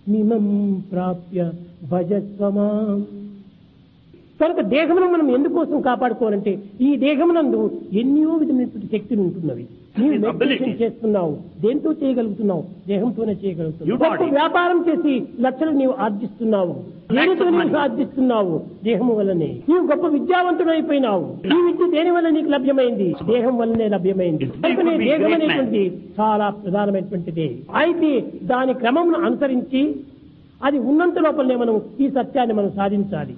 మిమం ప్రాప్య భజస్వమా కనుక దేహమును మనం ఎందుకోసం కాపాడుకోవాలంటే ఈ దేహమునందు ఎన్నో విధమైనటువంటి శక్తులు ఉంటున్నవి నీవు His ability. మెడిటేషన్ చేస్తున్నావు దేంతో చేయగలుగుతున్నావు దేహంతోనే You చేయగలుగుతున్నావు body. గొప్ప వ్యాపారం చేసి లక్షలు నీవు ఆర్జిస్తున్నావు దేనితో of నీవు money. ఆర్జిస్తున్నావు దేహము వల్లనే నీవు గొప్ప విద్యావంతుడు అయిపోయినావు ఈ విద్య దేని వల్ల నీకు లభ్యమైంది దేహం వల్లనే లభ్యమైంది You కనుక నీ could be దేహం great man. అనేటువంటిది చాలా ప్రధానమైనటువంటిది అయితే దాని క్రమమును అనుసరించి అది ఉన్నంత లోపలనే మనం ఈ సత్యాన్ని మనం సాధించాలి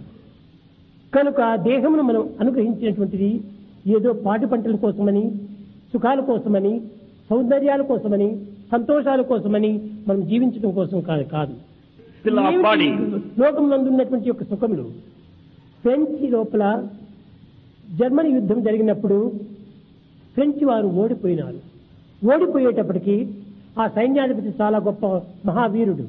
కనుక దేహమును మనం అనుగ్రహించినటువంటిది ఏదో పాటి పంటల కోసమని సుఖాల కోసమని సౌందర్యాల కోసమని సంతోషాల కోసమని మనం జీవించడం కోసం కాదు కాదు Still our body. లోకంలో ఉన్నటువంటి యొక్క సుఖములు ఫ్రెంచ్ లోపల జర్మనీ యుద్ధం జరిగినప్పుడు ఫ్రెంచ్ వారు ఓడిపోయినారు ఓడిపోయేటప్పటికి ఆ సైన్యాధిపతి చాలా గొప్ప మహావీరుడు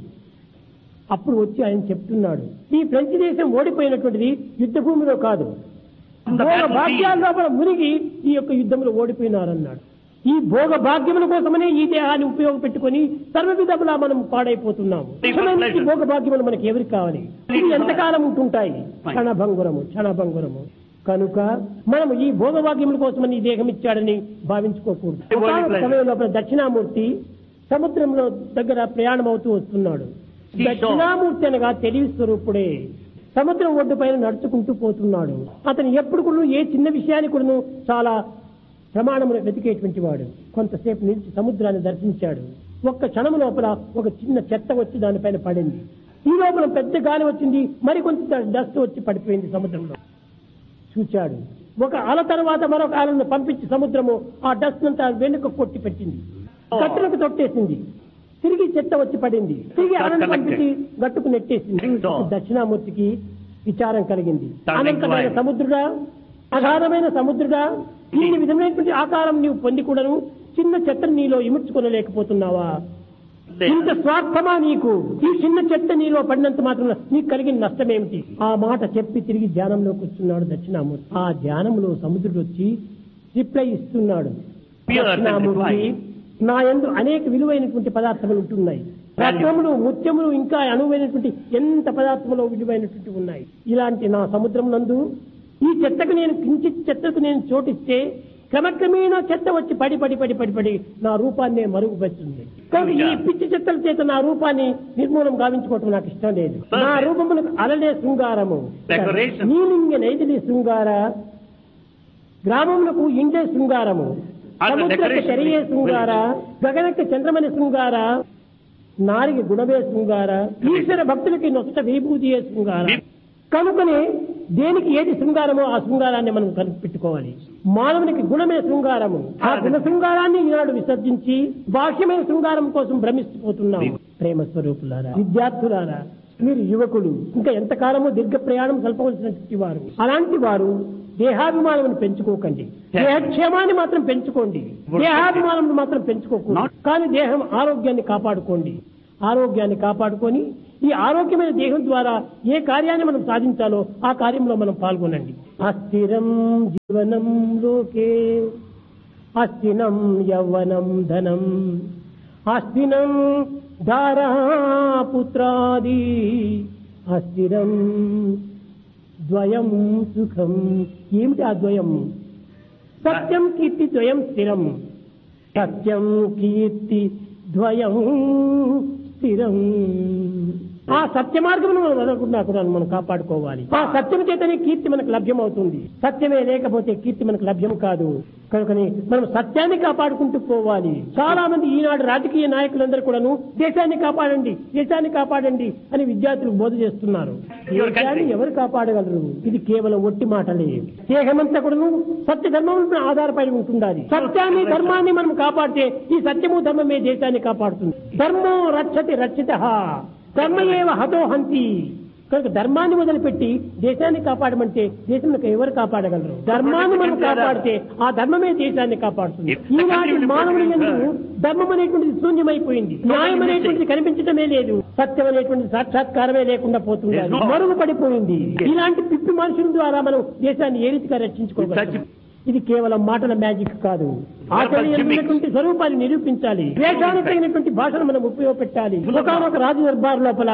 అప్పుడు వచ్చి ఆయన చెప్తున్నాడు ఈ ఫ్రెంచ్ దేశం ఓడిపోయినటువంటిది యుద్ధ భూమిలో కాదు On the భోగ battlefield. భాగ్యాల లోపల మునిగి ఈ యొక్క యుద్ధంలో ఓడిపోయినారన్నాడు ఈ భోగ భాగ్యముల కోసమనే ఈ దేహాన్ని ఉపయోగపెట్టుకొని సర్వ విధములా మనం పాడైపోతున్నాము నిజమైన భోగ భాగ్యములు మనకి ఎవరికి కావాలి ఇవి ఎంతకాలం ఉంటుంటాయి క్షణభంగురము క్షణభంగురము కనుక మనం ఈ భోగభాగ్యముల కోసమని ఈ దేహం ఇచ్చాడని భావించుకోకూడదు ఒకానొక సమయం లోపల దక్షిణామూర్తి సముద్రంలో దగ్గర ప్రయాణం అవుతూ వస్తున్నాడు దక్షిణామూర్తి అనగా తెలివి స్వరూపుడే సముద్రం ఒడ్డు పైన నడుచుకుంటూ పోతున్నాడు అతను ఎప్పుడు కూడా ఏ చిన్న విషయాన్ని కూడా చాలా ప్రమాణమును వెతికేటువంటి వాడు కొంతసేపు నిలిచి సముద్రాన్ని దర్శించాడు ఒక్క క్షణం లోపల ఒక చిన్న చెత్త వచ్చి దానిపైన పడింది ఈ లోపల పెద్ద గాలి వచ్చింది మరికొంత డస్ట్ వచ్చి పడిపోయింది సముద్రంలో చూచాడు ఒక అల తర్వాత మరొక అలను పంపించి సముద్రము ఆ డస్ట్ అంతా వెనుక కొట్టి పెట్టింది గట్టులకు తొట్టేసింది తిరిగి చెత్త వచ్చి పడింది తిరిగి అలను పంపించి గట్టుకు నెట్టేసింది దక్షిణామూర్తికి విచారం కలిగింది అనంతమైన సముద్రుడా అగాధమైన సముద్రుడా ఈ విధమైనటువంటి ఆకారం నీవు పొంది కూడాను చిన్న చెత్తను నీలో ఇముడ్చుకోలేకపోతున్నావా ఇంత స్వార్థమా నీకు ఈ చిన్న చెత్త నీలో పడినంత మాత్రం నీకు కలిగిన నష్టం ఏమిటి ఆ మాట చెప్పి తిరిగి ధ్యానంలో కూర్చున్నాడు దక్షిణామూర్తి ఆ ధ్యానంలో సముద్రుడు వచ్చి రిప్లై ఇస్తున్నాడు Pure దక్షిణామూర్తి reply. నా యందు అనేక విలువైనటువంటి పదార్థములు ఉంటున్నాయి రత్నములు ముత్యములు ఇంకా అనువైనటువంటి ఎంత పదార్థములు విలువైనటువంటి ఉన్నాయి ఇలాంటి నా సముద్రం నందు ఈ చెత్తకు నేను కించిత్ చెత్తకు నేను చోటిస్తే క్రమక్రమేణా చెత్త వచ్చి పడి పడి పడి పడి పడి నా రూపాన్నే మరుగుపరుస్తుంది కనుక ఈ పిచ్చి చెత్తల చేత నా రూపాన్ని నిర్మూలం గావించుకోవటం నాకు ఇష్టం లేదు నా రూపమునకు అలలే శృంగారము Decoration. నీలింగ నైదిలి శృంగార గ్రామములకు ఇండే శృంగారము Other సముద్రಕ್ಕೆ decoration ತೆರೆಯೇ will- ಶೃಂಗಾರ గగనಕ್ಕೆ చంద్రమని శృంగార నారికి గుణమే శృంగార ఈశ్వర భక్తులకి నొచ్చట విభూతియే శృంగార వి- కనుకనే దేనికి ఏది శృంగారమో ఆ శృంగారాన్ని మనం కనిపెట్టుకోవాలి మానవునికి గుణమే శృంగారము ఆ గుణ శృంగారాన్ని ఈనాడు విసర్జించి బాహ్యమైన శృంగారం కోసం భ్రమిస్తుపోతున్నాం ప్రేమ స్వరూపులారా విద్యార్థులారా మీరు యువకులు ఇంకా ఎంతకాలమో దీర్ఘ ప్రయాణం కలపవలసినటువంటి వారు అలాంటి వారు దేహాభిమానం పెంచుకోకండి దేహక్షేమాన్ని మాత్రం పెంచుకోండి దేహాభిమానం మాత్రం పెంచుకోకూడదు కానీ దేహం ఆరోగ్యాన్ని కాపాడుకోండి ఆరోగ్యాన్ని కాపాడుకొని ఈ ఆరోగ్యమైన దేహం ద్వారా ఏ కార్యాన్ని మనం సాధించాలో ఆ కార్యంలో మనం పాల్గొనండి అస్థిరం జీవనం లోకే అస్థినం యవ్వనం ధనం అస్థినం ధారా పుత్రాది అస్థిరం ద్వయం సుఖం ఏమిటి ఆ ద్వయం సత్యం కీర్తి ద్వయం స్థిరం సత్యం కీర్తి ద్వయం స్థిరం ఆ సత్య మార్గమును మనం వదలకుండా కూడా మనం కాపాడుకోవాలి ఆ సత్యం చేతనే కీర్తి మనకు లభ్యమవుతుంది సత్యమే లేకపోతే కీర్తి మనకు లభ్యం కాదు కనుకని మనం సత్యాన్ని కాపాడుకుంటూ పోవాలి చాలా మంది ఈనాడు రాజకీయ నాయకులందరూ కూడాను దేశాన్ని కాపాడండి దేశాన్ని కాపాడండి అని విద్యార్థులకు బోధ చేస్తున్నారు Your country. దేశాన్ని ఎవరు కాపాడగలరు ఇది కేవలం ఒట్టి మాటలే దేహమంతా కూడాను సత్య ధర్మం ఆధారపడి ఉంటుండాలి సత్యాన్ని ధర్మాన్ని మనం కాపాడితే ఈ సత్యము ధర్మమే దేశాన్ని కాపాడుతుంది ధర్మో రక్షతి రక్షిత ధర్మ ఏవ హతో హంతి కనుక ధర్మాన్ని మొదలుపెట్టి దేశాన్ని కాపాడమంటే దేశంలో ఎవరు కాపాడగలరు ధర్మాన్ని మనం కాపాడితే ఆ ధర్మమే దేశాన్ని కాపాడుతుంది ఈనాటి మానవుని యందు ధర్మం అనేటువంటిది శూన్యమైపోయింది న్యాయం అనేటువంటిది కనిపించడమే లేదు సత్యం అనేటువంటి సాక్షాత్కారమే లేకుండా పోతుంది అది మరుగు పడిపోయింది ఇలాంటి పిప్పి మనుషుల ద్వారా మనం దేశాన్ని ఏ రీతిగా రక్షించుకోగలం ఇది కేవలం మాటల మ్యాజిక్ కాదు ఆచరణీయమైనటువంటి స్వరూపాన్ని నిరూపించాలి వేషానికి తగినటువంటి భాషను మనం ఉపయోగపెట్టాలి ఒకనొక రాజు దర్బార్ లోపల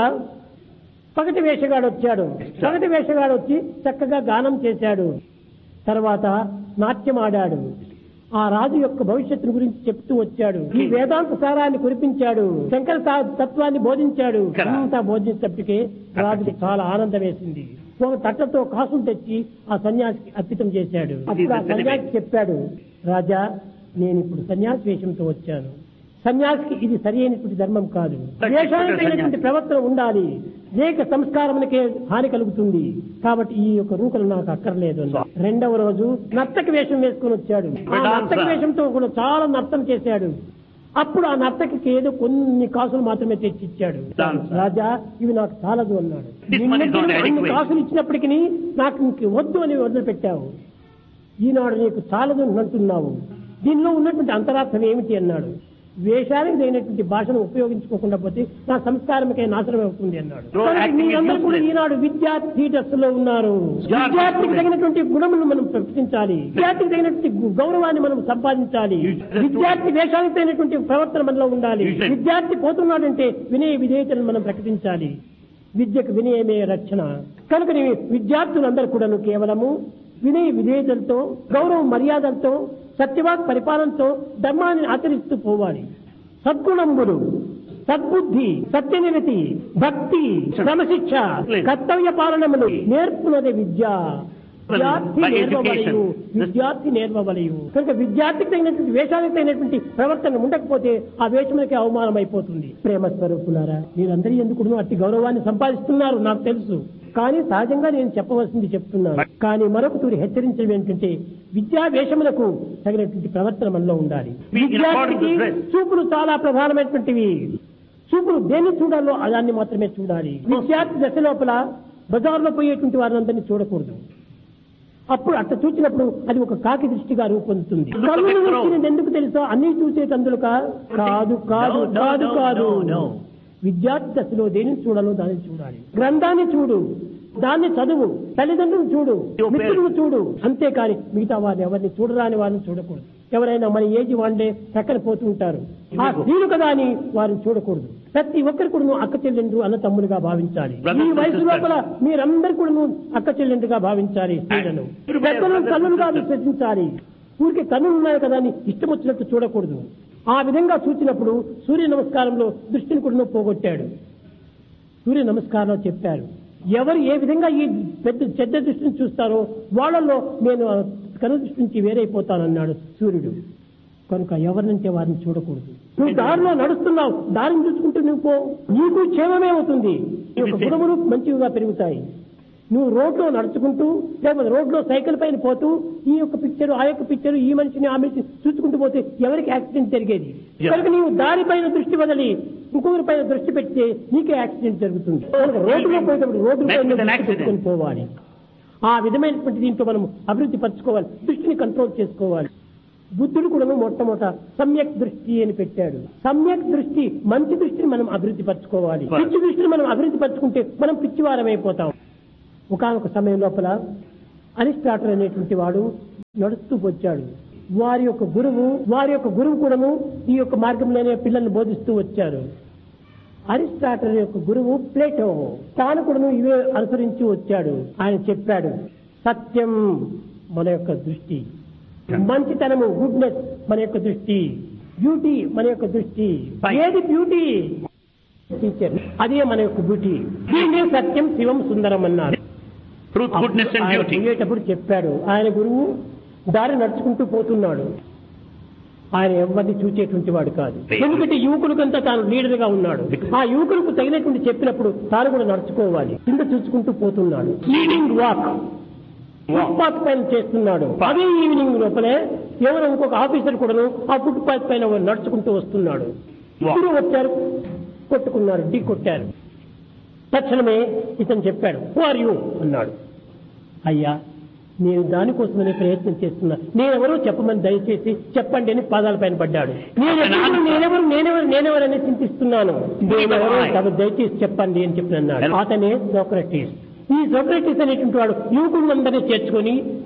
పగటి వేషగాడు వచ్చాడు పగటి వేషగాడు వచ్చి చక్కగా గానం చేశాడు తర్వాత నాట్యం ఆడాడు ఆ రాజు యొక్క భవిష్యత్తు గురించి చెప్తూ వచ్చాడు ఈ వేదాంత సారాన్ని కురిపించాడు శంకర తా- తత్వాన్ని బోధించాడు అంతా బోధించేటప్పటికే రాజుకి చాలా ఆనందం వేసింది ఒక తట్టతో కాసులు తెచ్చి ఆ సన్యాసికి అర్పితం చేశాడు అప్పుడు ఆ సన్యాసి చెప్పాడు రాజా నేను ఇప్పుడు సన్యాసి వేషంతో వచ్చాను సన్యాసికి ఇది సరి అయినటువంటి ధర్మం కాదు వేషానికి తగినటువంటి ప్రవర్తన ఉండాలి లేక సంస్కారమునకే హాని కలుగుతుంది కాబట్టి ఈ యొక్క రూకలు నాకు అక్కర్లేదు అన్నాడు. రెండవ రోజు నర్తకి వేషం వేసుకొని వచ్చాడు ఆ నర్తకి వేషంతో కూడా చాలా నర్తం చేశాడు అప్పుడు ఆ నర్తకి ఏదో కొన్ని కాసులు మాత్రమే తెచ్చిచ్చాడు Dancer. రాజా ఇవి నాకు చాలదు అన్నాడు This money is not నిన్నటి అన్ని adequate. కాసులు ఇచ్చినప్పటికీ నాకు ఇంక వద్దు అని వదిలిపెట్టావు ఈనాడు నీకు చాలదు అని అంటున్నావు దీనిలో ఉన్నటువంటి అంతరార్థం ఏమిటి అన్నాడు వేషానికి తగినటువంటి భాషను ఉపయోగించుకోకుండా పోతే నా సంస్కారమే నాశనం అవుతుంది అన్నాడు So కనుక acting is మీరందరూ కూడా useless. ఈనాడు విద్యార్థి దశలో ఉన్నారు Vidyarthi విద్యార్థికి student. తగినటువంటి గుణములను మనం ప్రకటించాలి విద్యార్థికి తగినటువంటి గు- గౌరవాన్ని మనం సంపాదించాలి You just do it. విద్యార్థి వేషానికి తగినటువంటి ప్రవర్తన మనలో ఉండాలి You should. విద్యార్థి పోతున్నాడంటే వినయ విధేయతను మనం ప్రకటించాలి విద్యకు వినయమే రక్షణ కనుక నీ విద్యార్థులందరూ కూడాను కేవలము వినయ విధేయతలతో గౌరవ మర్యాదలతో సత్యవాక్ పరిపాలనతో ధర్మాన్ని ఆచరిస్తూ పోవాలి సద్గుణంబులు సద్బుద్ధి సత్యనిరతి భక్తి క్రమశిక్ష కర్తవ్య పాలనములు నేర్పునది విద్య విద్యార్థి By నేర్వవలయు education. విద్యార్థి నేర్వవలయు కనుక విద్యార్థికి తగినటువంటి వేషానికి తగినటువంటి ప్రవర్తన ఉండకపోతే ఆ వేషములకి అవమానం అయిపోతుంది ప్రేమ స్వరూపులారా మీరందరూ ఎందుకు అట్టి గౌరవాన్ని సంపాదిస్తున్నారు నాకు తెలుసు కానీ సహజంగా నేను చెప్పవలసింది చెప్తున్నాను కానీ మరొక తూరి హెచ్చరించడం ఏంటంటే విద్యా వేషములకు తగినటువంటి ప్రవర్తన మనలో ఉండాలి Be in accordance విద్యార్థికి with dress. చూపులు చాలా ప్రధానమైనటువంటివి చూపులు దేన్ని చూడాలో దాన్ని మాత్రమే చూడాలి విద్యార్థి దశ లోపల బజార్లో పోయేటువంటి వారిని చూడకూడదు అప్పుడు అట్ట చూసినప్పుడు అది ఒక కాకి దృష్టిగా రూపొందుతుంది Look at కళ్ళు the crow. వచ్చినది ఎందుకు తెలుసా అన్ని చూసేటందుక కాదు కాదు No, no, కాదు no, కాదు no, no. విద్యార్థి దశలో దేనిని చూడాలో దాన్ని చూడాలి గ్రంథాన్ని చూడు దాన్ని చదువు తల్లిదండ్రులు చూడు Your మిత్రులు చూడు అంతేకాని మిగతా వారిని ఎవరిని చూడరాని వారిని చూడకూడదు ఎవరైనా మన ఏజ్ వాళ్ళే చక్కన పోతూ ఉంటారు ఆ స్త్రీలు కదా అని వారిని చూడకూడదు ప్రతి ఒక్కరు కూడా అక్క చెల్లెండ్రు అన్న తమ్ములుగా భావించాలి Brothers ఈ and వయసు sisters. లోపల మీరందరూ కూడా అక్క చెల్లెండ్రుగా భావించాలి స్త్రీలను And- పెద్దలను brothers and కన్నులుగా sisters. విశ్వసించాలి ఊరికి కన్నులు ఉన్నాయి కదా అని ఇష్టం వచ్చినట్టు చూడకూడదు ఆ విధంగా చూసినప్పుడు సూర్య నమస్కారంలో దృష్టిని కూడా పోగొట్టాడు సూర్య నమస్కారంలో చెప్పారు ఎవరు ఏ విధంగా ఈ పెద్ద చెడ్డ దృష్టిని చూస్తారో వాళ్ళలో నేను ఆ కను దృష్టి నుంచి వేరైపోతానన్నాడు సూర్యుడు కనుక ఎవరినంటే వారిని చూడకూడదు నువ్వు దారిలో నడుస్తున్నావు దారిని చూసుకుంటూ నువ్వు పో నీకు క్షేమమే అవుతుంది నీ యొక్క గుణములు మంచిగా పెరుగుతాయి నువ్వు రోడ్లో నడుచుకుంటూ లేకపోతే రోడ్లో సైకిల్ పైన పోతూ ఈ యొక్క పిక్చర్ ఆ యొక్క పిక్చర్ ఈ మనిషిని ఆ మనిషిని చూసుకుంటూ పోతే ఎవరికి యాక్సిడెంట్ జరిగేది Yeah. కనుక నీవు దారి పైన దృష్టి వదలి ఇంకొకరి పైన దృష్టి పెడితే నీకే యాక్సిడెంట్ జరుగుతుంది కనుక రోడ్డులో పోయేటప్పుడు రోడ్డు Met పైన with an దృష్టి accident. పెట్టుకొని పోవాలి ఆ విధమైనటువంటి దీంట్లో మనం అభివృద్ధి పరచుకోవాలి దృష్టిని కంట్రోల్ చేసుకోవాలి బుద్ధుడు కూడా మొట్టమొదట సమ్యక్ దృష్టి అని పెట్టాడు సమ్యక్ దృష్టి మంచి దృష్టిని మనం అభివృద్ధి పరచుకోవాలి పిచ్చి దృష్టిని మనం అభివృద్ధి పరచుకుంటే మనం పిచ్చివారం అయిపోతాం ఒకనొక సమయం లోపల అరిస్టాటల్ అనేటువంటి వాడు నడుస్తూ వచ్చాడు వారి యొక్క గురువు వారి యొక్క గురువు కూడాను ఈ యొక్క మార్గంలోనే పిల్లల్ని బోధిస్తూ వచ్చారు అరిస్టాటల్ యొక్క గురువు ప్లేటో తాను కూడాను ఇవే అనుసరించి వచ్చాడు ఆయన చెప్పాడు సత్యం మన యొక్క దృష్టి మంచితనము గుడ్నెస్ మన యొక్క దృష్టి బ్యూటీ మన యొక్క దృష్టి Fine. ఏది బ్యూటీ టీచర్ అదే మన యొక్క బ్యూటీ దీన్నే సత్యం శివం సుందరం అన్నారు Truth, goodness and ఆయన beauty. పోయేటప్పుడు చెప్పాడు ఆయన గురువు దారి నడుచుకుంటూ పోతున్నాడు ఆయన ఎవరిని చూచేటువంటి వాడు కాదు ఎందుకంటే యువకులకంతా తాను లీడర్ గా ఉన్నాడు ఆ యువకులకు తగినటువంటి చెప్పినప్పుడు తాను కూడా నడుచుకోవాలి కింద చూసుకుంటూ పోతున్నాడు ఈవినింగ్ వాక్ ఫుట్పాత్ పైన చేస్తున్నాడు అదే ఈవినింగ్ లోపలే ఎవరో ఇంకొక ఆఫీసర్ కూడాను ఆ ఫుట్పాత్ పైన నడుచుకుంటూ వస్తున్నాడు ఇద్దరు వచ్చారు కొట్టుకున్నారు ఢీ కొట్టారు తక్షణమే ఇతను చెప్పాడు హు ఆర్ యూ అన్నాడు అయ్యా నేను దానికోసమనే ప్రయత్నం చేస్తున్నా నేనెవరో చెప్పమని దయచేసి చెప్పండి అని పాదాల పైన పడ్డాడు నేనెవరు నేనెవరు నేనెవరు నేనెవరు అని చింతిస్తున్నాను నేనెవరో తమ దయచేసి చెప్పండి అని చెప్పి అన్నాడు అతనే సోక్రటీస్ ఈ సోక్రటీస్ అనేటువంటి వాడు యువకులందరినీ చేర్చుకొని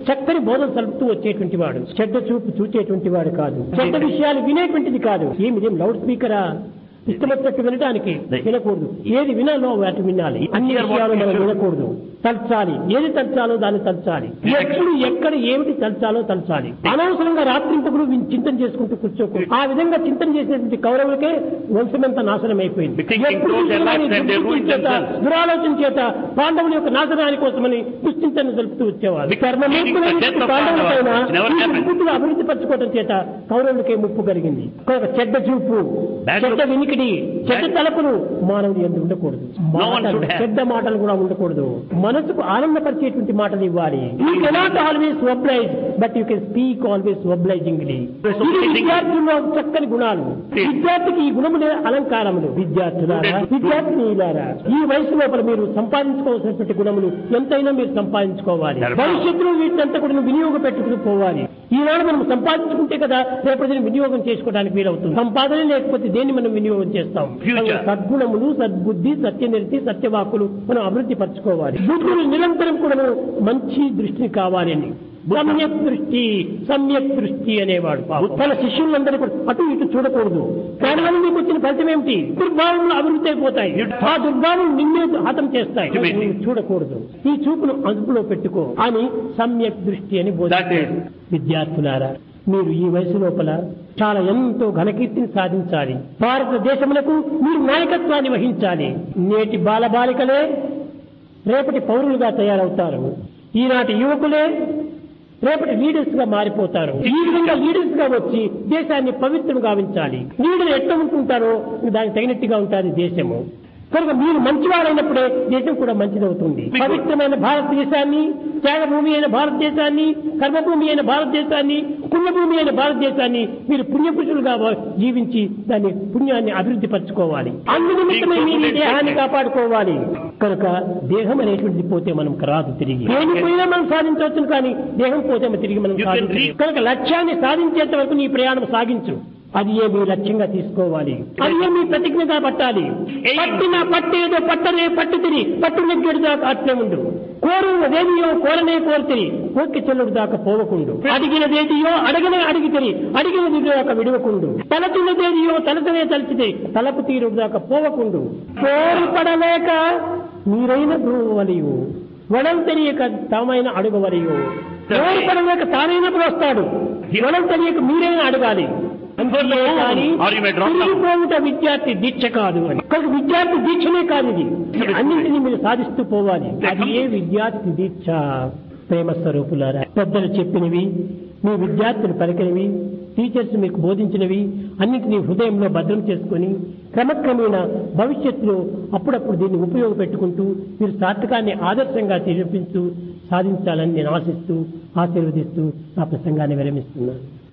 చక్కని బోధన సలుపుతూ వచ్చేటువంటి వాడు చెడ్డ చూపు చూచేటువంటి వాడు కాదు చెడ్డ విషయాలు వినేటువంటిది కాదు ఏమి ఇదేం లౌడ్ స్పీకరా ఇష్టమొచ్చినట్టు వినడానికి వినకూడదు ఏది వినాలో వాటి వినాలి అన్ని విషయాలు మనం వినకూడదు తలచాలి ఏది తలచాలో దాన్ని తలచాలి ఎప్పుడు ఎక్కడ ఏమిటి తలచాలో తలచాలి అనవసరంగా రాత్రింపకులు వీళ్ళు చింతన చేసుకుంటూ కూర్చోకూడదు ఆ విధంగా చింతన చేసినటువంటి కౌరవులకే వంశమంతా నాశనం అయిపోయింది Because ఎప్పుడు they చూసినా lacked కానీ and they దుర్బుద్ధి ruined చేత, themselves. దురాలోచన చేత పాండవుల యొక్క నాశనాని కోసమని దుశ్చింతన జరుపుతూ వచ్చేవారు Because కర్మమూర్తులైన the death of పాండవుల పైన Pandavas never ఈ happened. దుర్బుద్ధులు అభివృద్ధి పరచుకోవడం చేత కౌరవులకే ముప్పు కలిగింది కనుక చెడ్డ చూపు Bad చెడ్డ look. వినికిడి చెడ్డ Bad- తలపులు మానవుని ఎందు ఉండకూడదు No one మాటలు, should have. చెడ్డ మాటలు కూడా ఉండకూడదు మనసుకు ఆనందపరిచేటువంటి మాటలు ఇవ్వాలి you cannot always oblige but you can speak always obligingly ఇది విద్యార్థుల్లో చక్కని గుణాలు విద్యార్థికి ఈ గుణములే అలంకారములు విద్యార్థులారా విద్యార్థినిలారా ఈ వయసు లోపల మీరు సంపాదించుకోవాల్సినటువంటి గుణములు ఎంతైనా మీరు సంపాదించుకోవాలి భవిష్యత్తులో వీటినంతా కూడా వినియోగ పెట్టుకుని పోవాలి ఈనాడు మనం సంపాదించుకుంటే కదా రేపటి దినం వినియోగం చేసుకోవడానికి వీలవుతుంది సంపాదన లేకపోతే దేన్ని మనం వినియోగం చేస్తాం Future. సద్గుణములు సద్బుద్ధి సత్యనిరతి సత్యవాకులు మనం అభివృద్ధి పరచుకోవాలి బుద్ధులు నిరంతరం కూడా మనం మంచి దృష్టిని కావాలని సమ్యక్ దృష్టి సమ్యక్ దృష్టి అనేవాడు పాపం. తన శిష్యులందరూ కూడా అటు ఇటు చూడకూడదు దానివల్ల మీకు వచ్చిన ఫలితం ఏమిటి దుర్భావములు అభివృద్ధి అయిపోతాయి ఆ దుర్భావం నిన్నే హతం చేస్తాయి Ultimately. నువ్వు చూడకూడదు ఈ చూపును అదుపులో పెట్టుకో అని సమ్యక్ దృష్టి అని బోధించారు That విద్యార్థులారా మీరు ఈ వయసు లోపల చాలా ఎంతో ఘనకీర్తిని సాధించాలి భారతదేశములకు మీరు నాయకత్వాన్ని వహించాలి నేటి బాలబాలికలే రేపటి పౌరులుగా తయారవుతారు ఈనాటి యువకులే రేపటి లీడర్స్ గా మారిపోతారు ఈ విధంగా లీడర్స్ గా వచ్చి దేశాన్ని పవిత్రం గావించాలి లీడర్ ఎట్లా ఉంటుంటారో దానికి తగినట్టుగా ఉంటుంది దేశము కనుక మీరు మంచివారైనప్పుడే దేశం కూడా మంచిదవుతుంది పవిత్రమైన భారతదేశాన్ని త్యాగభూమి అయిన భారతదేశాన్ని కర్మభూమి అయిన భారతదేశాన్ని పుణ్యభూమి అయిన భారతదేశాన్ని మీరు పుణ్యపురుషులుగా జీవించి దాని పుణ్యాన్ని అభివృద్ధి పరచుకోవాలి అందు నిమిత్తమే మీరు ఈ దేహాన్ని కాపాడుకోవాలి కనుక దేహం అనేటువంటిది పోతే మనం రాదు తిరిగి దేని పోయినా మనం సాధించవచ్చు కానీ దేహం పోతే మనం తిరిగి మనం You can సాధించలేం. reach- కనుక లక్ష్యాన్ని సాధించేంత వరకు నీ ప్రయాణం సాగించు అది ఏ మీ లక్ష్యంగా తీసుకోవాలి అది ఏ మీ ప్రతిజ్ఞగా పట్టాలి పట్టిన పట్టేదో పట్టనే పట్టు తిని పట్టు నెగ్గడి దాకా అట్లే ఉండు కోరుదేదియో కోరనే కోరుతిని కోర్కి చెల్లుడు దాకా పోవకుండు అడిగినదేదియో అడగనే అడిగి తిని అడిగినది దాకా విడవకుండు తలచినదేదియో తలచనే తలచితే తలపు తీరుడు దాకా పోవకుండు కోరు పడలేక మీరైన బ్రువలియు వడం తెలియక తామైన అడుగవలియు కోరు పడలేక తానైనా వస్తాడు వడం తెలియక మీరైనా అడగాలి అంతే కానీ Or you may drop down. తిరిగిపోవుట విద్యార్థి దీక్ష కాదు అని కనుక విద్యార్థి దీక్షనే కాదు ఇది అన్నింటినీ మీరు సాధిస్తూ పోవాలి అది ఏ విద్యార్థి దీక్ష ప్రేమ స్వరూపులారా పెద్దలు చెప్పినవి మీ విద్యార్థులు పలికినవి టీచర్స్ మీకు బోధించినవి అన్నింటినీ హృదయంలో భద్రం చేసుకొని క్రమక్రమేణా భవిష్యత్తులో అప్పుడప్పుడు దీన్ని ఉపయోగపెట్టుకుంటూ మీరు సార్థకాన్ని ఆదర్శంగా చూపిస్తూ సాధించాలని నేను ఆశిస్తూ ఆశీర్వదిస్తూ నా ప్రసంగాన్ని విరమిస్తున్నాను